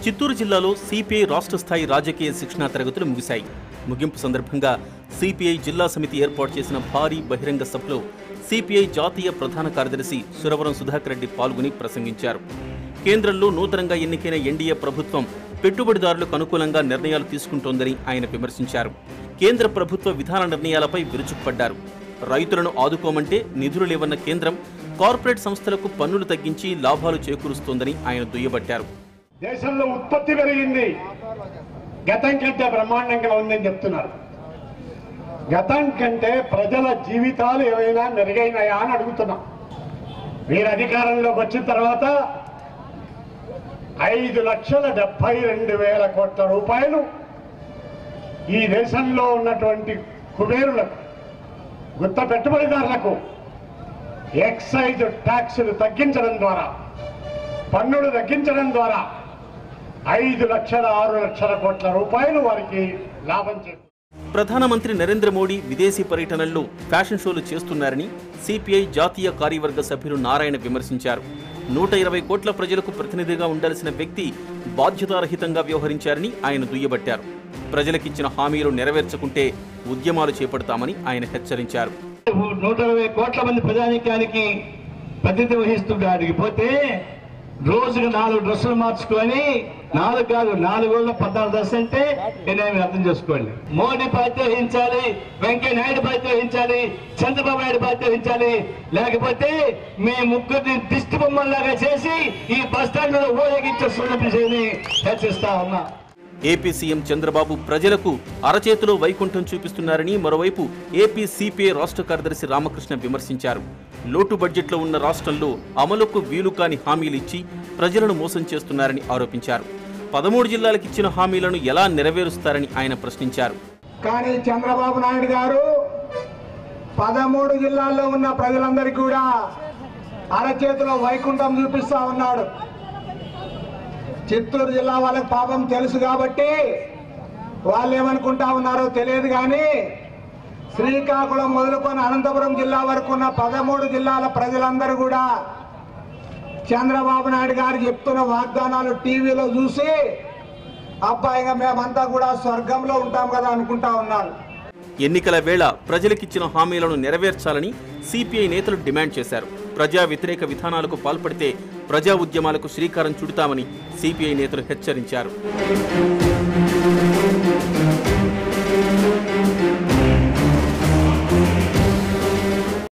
చిత్తూరు జిల్లాలో సిపిఐ రాష్ట్ర స్థాయి రాజకీయ శిక్షణా తరగతులు ముగిశాయి ముగింపు సందర్భంగా సిపిఐ జిల్లా సమితి ఏర్పాటు చేసిన భారీ బహిరంగ సభలో సిపిఐ జాతీయ ప్రధాన కార్యదర్శి సురవరం సుధాకర్ రెడ్డి పాల్గొని ప్రసంగించారు కేంద్రంలో నూతనంగా ఎన్నికైన ఎన్డీఏ ప్రభుత్వం పెట్టుబడిదారులకు అనుకూలంగా నిర్ణయాలు తీసుకుంటోందని ఆయన విమర్శించారు కేంద్ర ప్రభుత్వ విధాన నిర్ణయాలపై విరుచుకుపడ్డారు రైతులను ఆదుకోమంటే నిధులు లేవన్న కేంద్రం కార్పొరేట్ సంస్థలకు పన్నులు తగ్గించి లాభాలు చేకూరుస్తోందని ఆయన దుయ్యబట్టారు దేశంలో ఉత్పత్తి పెరిగింది గతం కంటే బ్రహ్మాండంగా ఉందని చెప్తున్నారు గతం కంటే ప్రజల జీవితాలు ఏమైనా మెరుగైనాయా అని అడుగుతున్నాం మీరు అధికారంలోకి వచ్చిన తర్వాత ఐదు లక్షల డెబ్బై రెండు వేల కోట్ల రూపాయలు ఈ దేశంలో ఉన్నటువంటి కుబేరులకు గుత్త పెట్టుబడిదారులకు ఎక్సైజ్ ట్యాక్సులు తగ్గించడం ద్వారా పన్నులు తగ్గించడం ద్వారా ఐదు లక్షల ఆరు లక్షల కోట్ల రూపాయలు వారికి లాభం చేకూరు ప్రధానమంత్రి నరేంద్ర మోడీ విదేశీ పర్యటనల్లో ఫ్యాషన్ షోలు చేస్తున్నారని సిపిఐ జాతీయ కార్యవర్గ సభ్యులు నారాయణ విమర్శించారు నూట ఇరవై కోట్ల ప్రజలకు ప్రతినిధిగా ఉండాల్సిన వ్యక్తి బాధ్యతారహితంగా వ్యవహరించారని ఆయన దుయ్యబట్టారు ప్రజలకిచ్చిన హామీలు నెరవేర్చకుంటే ఉద్యమాలు చేపడతామని ఆయన హెచ్చరించారు నూట ఇరవై కోట్ల మంది ప్రజానీకానికి ప్రతినిధి వహిస్తుంటాడికి పోతే రోజుకు నాలుగు డ్రెస్సులు మార్చుకొని నాలుగు కాదు నాలుగు రోజుల పద్నాలుగు డ్రెస్ అంటే నేనేమి అర్థం చేసుకోండి మోడీ బాధ్యత వహించాలి వెంకయ్య నాయుడు బాధ్యత వహించాలి చంద్రబాబు నాయుడు బాధ్యత వహించాలి లేకపోతే మీ ముగ్గురిని దిష్టి బొమ్మల్లాగా చేసి ఈ బస్ స్టాండ్ లో ఊరేగించేస్తున్న విషయాన్ని హెచ్చరిస్తా ఉన్నా ఏపీ సీఎం చంద్రబాబు ప్రజలకు అరచేతిలో వైకుంఠం చూపిస్తున్నారని మరోవైపు ఏపీ సిపిఐ రాష్ట్ర కార్యదర్శి రామకృష్ణ విమర్శించారు లోటు బడ్జెట్లో ఉన్న రాష్ట్రంలో అమలుకు వీలు కాని హామీలు ఇచ్చి ప్రజలను మోసం చేస్తున్నారని ఆరోపించారు పదమూడు జిల్లాలకు ఇచ్చిన హామీలను ఎలా నెరవేరుస్తారని ఆయన ప్రశ్నించారు కానీ చంద్రబాబు నాయుడు గారు పదమూడు జిల్లాల్లో ఉన్న ప్రజలందరికీ కూడా అరచేతిలో వైకుంఠం చూపిస్తా ఉన్నాడు చిత్తూరు జిల్లా వాళ్ళకి పాపం తెలుసు కాబట్టి వాళ్ళు ఏమనుకుంటా ఉన్నారో తెలియదు కానీ శ్రీకాకుళం మొదలుకొని అనంతపురం జిల్లా వరకు ఉన్న పదమూడు జిల్లాల ప్రజలందరూ కూడా చంద్రబాబు నాయుడు గారు చెప్తున్న వాగ్దానాలు టీవీలో చూసి అబ్బాయిగా మేమంతా కూడా స్వర్గంలో ఉంటాం కదా అనుకుంటా ఉన్నారు ఎన్నికల వేళ ప్రజలకిచ్చిన హామీలను నెరవేర్చాలని సిపిఐ నేతలు డిమాండ్ చేశారు ప్రజా వ్యతిరేక విధానాలకు పాల్పడితే ప్రజా ఉద్యమాలకు శ్రీకారం చుడతామని సిపిఐ నేతలు హెచ్చరించారు